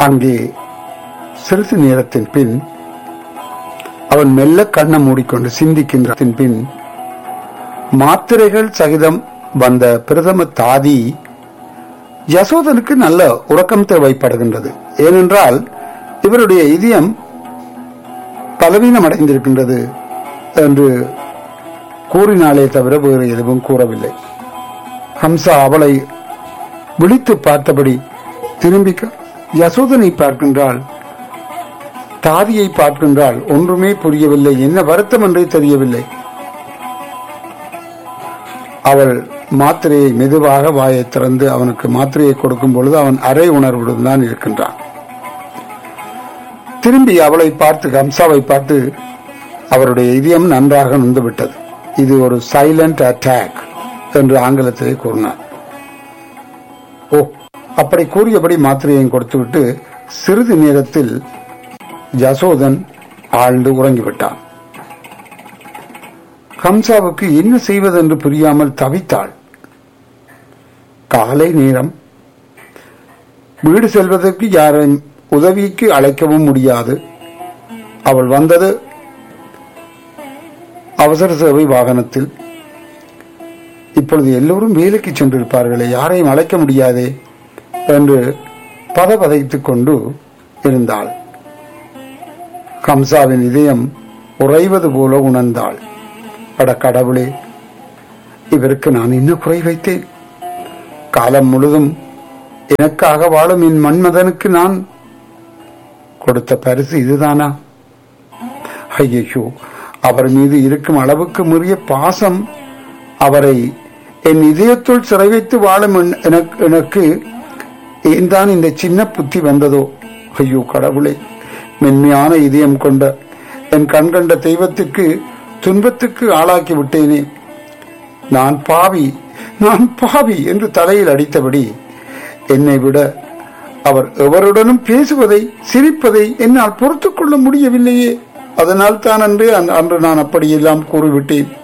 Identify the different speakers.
Speaker 1: அங்கே சிறிது நேரத்தின் பின் அவன் மெல்ல கண்ணை மூடிக்கொண்டு சிந்திக்கின்றத்தின் பின் மாத்திரைகள் சகிதம் வந்த பிரதம தாதி யசோதனுக்கு நல்ல உறக்கம் தேவைப்படுகின்றது ஏனென்றால் இவருடைய இதயம் பலவீனம் அடைந்திருக்கின்றது என்று கூறினாலே தவிர வேறு எதுவும் கூறவில்லை ஹம்சா அவளை விழித்து பார்த்தபடி திரும்பி க- யசோதனை பார்க்கின்றாள் தாதியை பார்க்கின்றாள் ஒன்றுமே புரியவில்லை என்ன வருத்தம் என்றே தெரியவில்லை அவள் மாத்திரையை மெதுவாக வாயை திறந்து அவனுக்கு மாத்திரையை கொடுக்கும் பொழுது அவன் அரை உணர்வுடன் தான் இருக்கின்றான் திரும்பி அவளை பார்த்து கம்சாவை பார்த்து அவருடைய இதயம் நன்றாக நொந்து விட்டது இது ஒரு சைலண்ட் அட்டாக் என்று ஆங்கிலத்திலே கூறினார் ஓ அப்படி கூறியபடி மாத்திரையையும் கொடுத்துவிட்டு சிறிது நேரத்தில் யசோதன் ஆழ்ந்து உறங்கிவிட்டான் கம்சாவுக்கு என்ன செய்வதென்று புரியாமல் தவித்தாள் காலை நேரம் வீடு செல்வதற்கு யாரையும் உதவிக்கு அழைக்கவும் முடியாது அவள் வந்தது அவசர சேவை வாகனத்தில் இப்பொழுது எல்லோரும் வேலைக்கு சென்றிருப்பார்களே யாரையும் அழைக்க முடியாதே என்று பதபதைத்துக் கொண்டு இருந்தாள் கம்சாவின் இதயம் உறைவது போல உணர்ந்தாள் அட கடவுளே இவருக்கு நான் என்ன குறை வைத்தேன் காலம் முழுதும் எனக்காக வாழும் என் மன்மதனுக்கு நான் கொடுத்த பரிசு இதுதானா ஐயோ அவர் மீது இருக்கும் அளவுக்கு மீறிய பாசம் அவரை என் இதயத்துள் சிறை வைத்து வாழும் என்- எனக்கு- எனக்கு ஏன் தான் இந்த சின்ன புத்தி வந்ததோ ஐயோ கடவுளே மென்மையான இதயம் கொண்ட என் கண் கண்ட தெய்வத்துக்கு துன்பத்துக்கு ஆளாக்கி விட்டேனே நான் பாவி நான் பாவி என்று தலையில் அடித்தபடி என்னை விட அவர் எவருடனும் பேசுவதை சிரிப்பதை என்னால் பொறுத்துக் கொள்ள முடியவில்லையே அதனால் தான் அன்று அன்- அன்று நான் அப்படியெல்லாம் கூறிவிட்டேன்